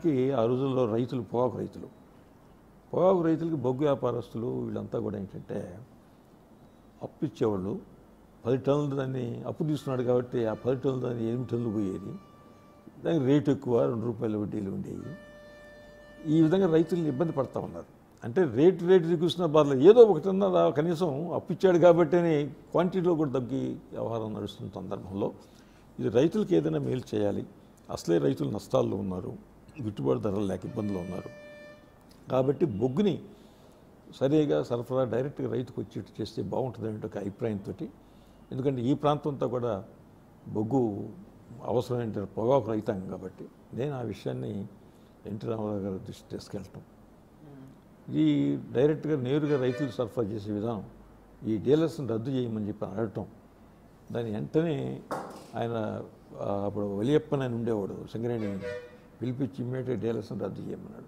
కి ఆ రోజుల్లో రైతులు పొగాకు రైతులు పొగాకు రైతులకి బొగ్గు వ్యాపారస్తులు వీళ్ళంతా కూడా ఏంటంటే అప్పు ఇచ్చేవాళ్ళు పది టన్నులు దాన్ని అప్పు తీసుకున్నాడు కాబట్టి ఆ పది టన్నులు దాన్ని ఎనిమిది టన్నులు పోయేది దానికి రేటు ఎక్కువ రెండు రూపాయల వడ్డీలు ఉండేవి ఈ విధంగా రైతులను ఇబ్బంది పడతా ఉన్నారు అంటే రేటు రేటు చూసిన బాధలు ఏదో ఒకటన్నా రా- కనీసం అప్పు ఇచ్చాడు కాబట్టినే క్వాంటిటీలో కూడా తగ్గి వ్యవహారం నడుస్తున్న సందర్భంలో ఇది రైతులకు ఏదైనా మేలు చేయాలి అసలే రైతులు నష్టాల్లో ఉన్నారు గిట్టుబాటు ధరలు లేక ఇబ్బందులు ఉన్నారు కాబట్టి బొగ్గుని సరిగా సరఫరా డైరెక్ట్గా రైతుకు వచ్చేట్టు చేస్తే బాగుంటుందనే ఒక అభిప్రాయంతో ఎందుకంటే ఈ ప్రాంతం అంతా కూడా బొగ్గు అవసరమైన పొగాకు రైతాంగం కాబట్టి నేను ఆ విషయాన్ని ఎన్టీ రామారావు గారి దృష్టి తీసుకెళ్ళటం ఈ డైరెక్ట్గా నేరుగా రైతులకు సరఫరా చేసే విధానం ఈ డీలర్స్ని రద్దు చేయమని చెప్పి అడగటం దాని వెంటనే ఆయన ఆ, అప్పుడు వలియప్పన్ అని ఉండేవాడు సింగరేణి పిలిపించి ఇమ్మీడియట్గా డీలర్స్ని రద్దు చేయమన్నాడు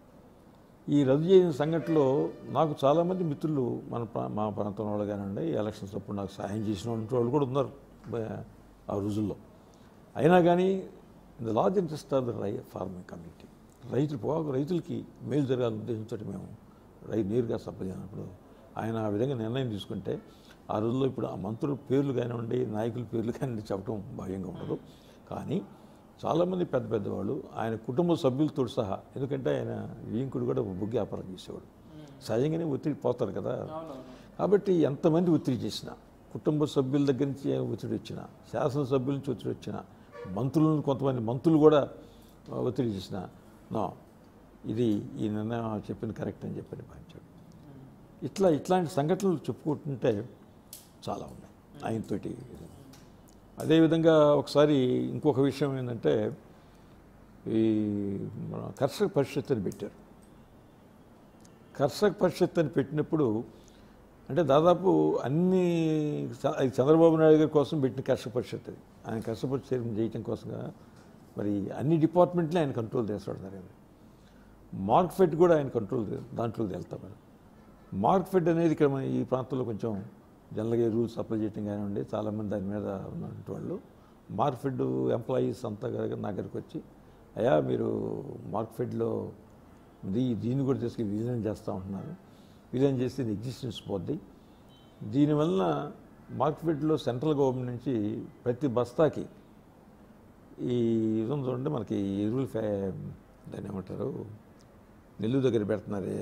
ఈ రద్దు చేసిన సంఘటనలో నాకు చాలామంది మిత్రులు మన ప్రా- మా ప్రాంతం వాళ్ళు కానివ్వండి ఈ ఎలక్షన్స్ అప్పుడు నాకు సహాయం చేసిన వాళ్ళు కూడా ఉన్నారు బ- ఆ రోజుల్లో అయినా కానీ the large interest of the rye farming community రైతులు పొగాకు రైతులకి మేలు జరగాలని ఉద్దేశంతో మేము రై నేరుగా సభ్యులు ఆయన ఆ విధంగా నిర్ణయం తీసుకుంటే ఆ రోజుల్లో ఇప్పుడు ఆ మంత్రుల పేర్లు కానివ్వండి నాయకుల పేర్లు కానివ్వండి చెప్పడం భావ్యంగా ఉండదు కానీ చాలామంది పెద్ద పెద్దవాళ్ళు ఆయన కుటుంబ సభ్యులతో సహా ఎందుకంటే ఆయన వీంకుడు కూడా బుగ్గి వ్యాపారం చేసేవాడు సహజంగానే ఒత్తిడి పోతారు కదా కాబట్టి ఎంతమంది ఒత్తిడి చేసినా కుటుంబ సభ్యుల దగ్గర నుంచి ఒత్తిడి వచ్చినా శాసనసభ్యుల నుంచి ఒత్తిడి వచ్చినా మంత్రులను కొంతమంది మంత్రులు కూడా ఆ, ఒత్తిడి చేసిన నో ఇది ఈ నిర్ణయం చెప్పింది కరెక్ట్ అని చెప్పని భావించాడు ఇట్లా ఇట్లాంటి సంఘటనలు చెప్పుకుంటుంటే చాలా ఉన్నాయి ఆయనతోటి అదేవిధంగా ఒకసారి ఇంకొక విషయం ఏంటంటే ఈ మన కర్షక పరిషత్ అని పెట్టారు కర్షక పరిషత్ అని పెట్టినప్పుడు అంటే దాదాపు అన్ని చ- అది చంద్రబాబు నాయుడు గారి కోసం పెట్టిన కర్షక పరిషత్ అది ఆయన కర్షక పరిషత్ చైర్మన్ చేయటం కోసంగా మరి అన్ని డిపార్ట్మెంట్లే ఆయన కంట్రోల్ చేస్తాడు జరిగింది మార్క్ ఫెడ్ కూడా ఆయన కంట్రోల్ దాంట్లోకి వెళ్తాం మనం మార్క్ ఫెడ్ అనేది ఇక్కడ మన ఈ ప్రాంతంలో కొంచెం జనరల్గా రూల్స్ అప్లై చేయడం కానివ్వండి చాలామంది దాని మీద ఉన్నటువంటి వాళ్ళు మార్క్ ఫెడ్ ఎంప్లాయీస్ అంతా కనుక నా దగ్గరికి వచ్చి అయ్యా మీరు మార్క్ ఫెడ్లో దీ దీన్ని కూడా తీసుకెళ్ళి విలీనం చేస్తూ ఉంటున్నారు విలీనం చేస్తే ఇది ఎగ్జిస్టెన్స్ పోద్ది దీనివల్ల మార్క్ ఫెడ్లో సెంట్రల్ గవర్నమెంట్ నుంచి ప్రతి బస్తాకి ఈ ఇది ఉంది చూడండి మనకి ఎరువులు ఫ్యా దాన్ని ఏమంటారు నెల్లూరు దగ్గర పెడుతున్నారే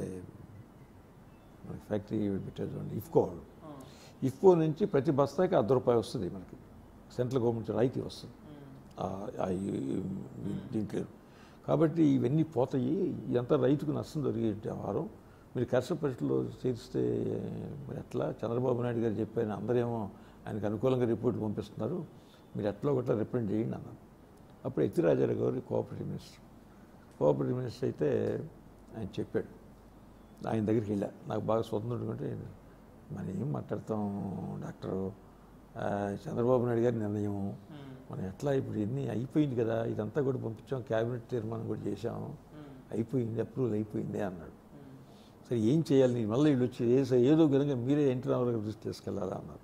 మనకి ఫ్యాక్టరీ పెట్టారు చూడండి ఇఫ్కో వాళ్ళు ఇఫ్కో నుంచి ప్రతి బస్తాకి అర్ధ రూపాయి వస్తుంది మనకి సెంట్రల్ గవర్నమెంట్ రాయితీ వస్తుంది ఆ- ఆ ఈ- ఈ- దీంట్లో కాబట్టి ఇవన్నీ పోతాయి ఇదంతా రైతుకు నష్టం జరిగే వ్యవహారం మీరు కర్షక పరిస్థితుల్లో చేరిస్తే మరి ఎట్లా చంద్రబాబు నాయుడు గారు చెప్పారు అందరేమో ఆయనకు అనుకూలంగా రిపోర్ట్ పంపిస్తున్నారు మీరు ఎట్లా ఒకట్లా రిప్రజెంట్ చేయండి అన్నారు అప్పుడు ఎత్తిరాజారావు గారు కోఆపరేటివ్ మినిస్టర్ కోఆపరేటివ్ మినిస్టర్ అయితే ఆయన చెప్పాడు ఆయన దగ్గరికి వెళ్ళా నాకు బాగా స్వతంత్రం ఉంటే మనం ఏం మాట్లాడతాం డాక్టర్ ఆ, చంద్రబాబు నాయుడు గారి నిర్ణయం మనం ఎట్లా ఇప్పుడు ఎన్ని అయిపోయింది కదా ఇదంతా కూడా పంపించాం క్యాబినెట్ తీర్మానం కూడా చేశాం అయిపోయింది అప్రూవల్ అయిపోయింది అన్నాడు సరే ఏం చేయాలి నీ మళ్ళీ వీళ్ళు వచ్చి ఏ ఏదో విధంగా మీరే ఎన్టీ రామారావు గారి దృష్టి తీసుకెళ్ళాలా అన్నారు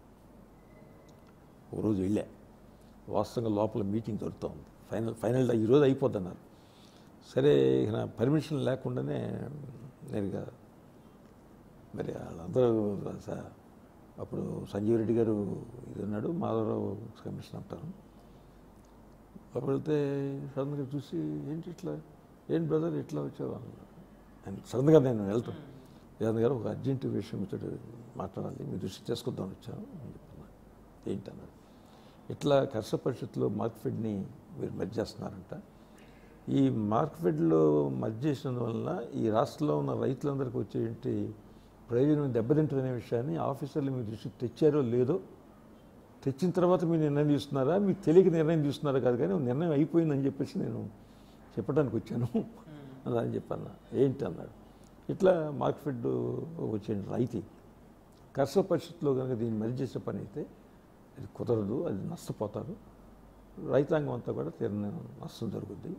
ఓ రోజు వెళ్ళా వాస్తవంగా లోపల మీటింగ్ దొరుకుతూ ఉంది ఫైనల్ ఫైనల్ ఈరోజు అయిపోద్ది అన్నారు సరే ఇక నా పర్మిషన్ లేకుండానే నేరుగా మరి వాళ్ళందరూ స- అప్పుడు సంజీవ్ రెడ్డి గారు ఇది ఉన్నాడు మాధవరావు కమిషన్ అంటారు అప్పుడు వెళ్తే సడన్గా చూసి ఏంటి ఇట్లా ఏంటి బ్రదర్ ఇట్లా వచ్చావు అన్నారు అండ్ సడన్గా నేను వెళ్తాను జగన్ గారు ఒక అర్జెంట్ విషయం ఇతడు మాట్లాడాలి మీ దృష్టి చేసుకుందామని వచ్చాను అని చెప్తున్నాను ఏంటన్నాడు ఇట్లా కర్షక పరిషత్తులో మార్క్ఫెడ్ని మీరు మర్జ్ చేస్తున్నారంట ఈ మార్క్ఫెడ్లో మర్జ్ చేసినందువలన ఈ రాష్ట్రంలో ఉన్న రైతులందరికీ వచ్చేటి ప్రయోజనం దెబ్బతింటుందనే విషయాన్ని ఆఫీసర్లు మీ దృష్టికి తెచ్చారో లేదో తెచ్చిన తర్వాత మీరు నిర్ణయం తీసుకున్నారా మీకు తెలియక నిర్ణయం తీసుకున్నారా కాదు కానీ నిర్ణయం అయిపోయిందని చెప్పేసి నేను చెప్పడానికి వచ్చాను అలా అని చెప్పాను ఏంటి అన్నాడు ఇట్లా మార్కెట్ వచ్చే రైతు కర్షక పరిస్థితిలో కనుక దీన్ని మరి చేసే పని అయితే అది కుదరదు అది నష్టపోతారు రైతాంగం అంతా కూడా తీరని నష్టం జరుగుద్ది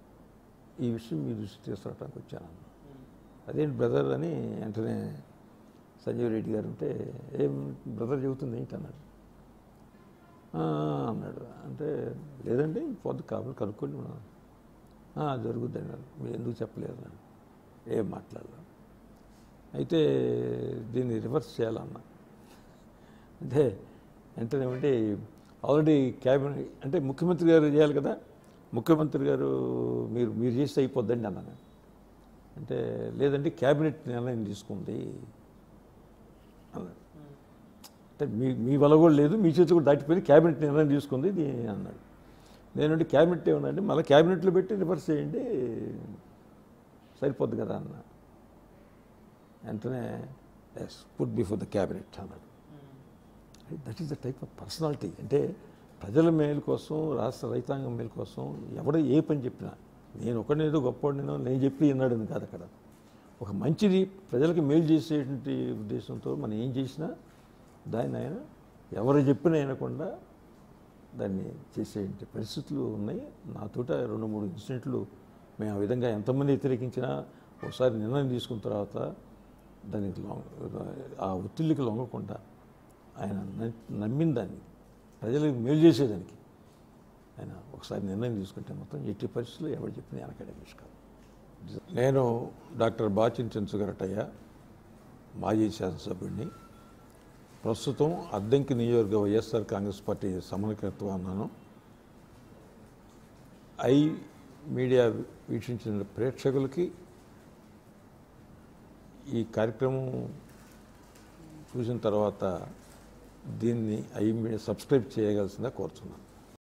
ఈ విషయం మీ దృష్టి తీసుకురావడానికి వచ్చాను అదేంటి బ్రదర్ అని వెంటనే సంజీవ్ రెడ్డి గారు ఉంటే ఏం బ్రదర్ చెబుతుంది ఏంటి అన్నాడు "ఆ" అన్నాడు అంటే లేదండి పొద్దు కాబట్టి కనుక్కోండి మనం "ఆ, జరుగుద్ది అన్నారు మీరు ఎందుకు చెప్పలేరు అన్నాను ఏం మాట్లాడలేదు అయితే దీన్ని రివర్స్ చేయాలన్నా అంటే వెంటనే అంటే ఆల్రెడీ క్యాబినెట్ అంటే ముఖ్యమంత్రి గారు చేయాలి కదా ముఖ్యమంత్రి గారు మీరు మీరు చేస్తే అయిపోద్దండి అన్నాను అంటే లేదంటే క్యాబినెట్ నిర్ణయం తీసుకుంది అన్నాడు అంటే మీ మీ వల్ల కూడా లేదు మీ చేతి కూడా దాటిపోయింది క్యాబినెట్ నిర్ణయం తీసుకుంది ఇది అన్నాడు నేనంటే క్యాబినెట్ ఏమన్నాండి మళ్ళీ క్యాబినెట్లో పెట్టి రివర్స్ చేయండి సరిపోద్ది కదా అన్న వెంటనే yes put before the cabinet అన్నాడు that is the type of personality అంటే ప్రజల మేలు కోసం రాష్ట్ర రైతాంగం మేలు కోసం ఎవడో ఏ పని చెప్పినా నేను ఒకనేదో గొప్పవాడినో నేను చెప్పి విన్నాడని కాదు అక్కడ ఒక మంచిది ప్రజలకు మేలు చేసేటువంటి ఉద్దేశంతో మనం ఏం చేసినా దాన్ని ఆయన ఎవరు చెప్పినా వినకుండా దాన్ని చేసేటువంటి పరిస్థితులు ఉన్నాయి నాతోట రెండు మూడు ఇన్సిడెంట్లు మేము ఆ విధంగా ఎంతమంది వ్యతిరేకించినా ఒకసారి నిర్ణయం తీసుకున్న తర్వాత దానికి లొంగ ఆ ఒత్తిళ్ళకి లొంగకుండా ఆయన న- నమ్మిన దాన్ని ప్రజలకు మేలు చేసేదానికి ఆయన ఒకసారి నిర్ణయం తీసుకుంటే మొత్తం ఎట్టి పరిస్థితుల్లో ఎవరు చెప్పినా వెనకడే కాదు నేను డాక్టర్ బాచిన్ చెంచుగరటయ్య మాజీ శాసనసభ్యుడిని ప్రస్తుతం అద్దంకి నియోజకవర్గ వైఎస్ఆర్ కాంగ్రెస్ పార్టీ సమన్వయకర్తగా ఉన్నాను ఐ మీడియా వీక్షించిన ప్రేక్షకులకి ఈ కార్యక్రమం చూసిన తర్వాత దీన్ని ఐ మీడియా సబ్స్క్రైబ్ చేయగలసిందిగా కోరుతున్నాను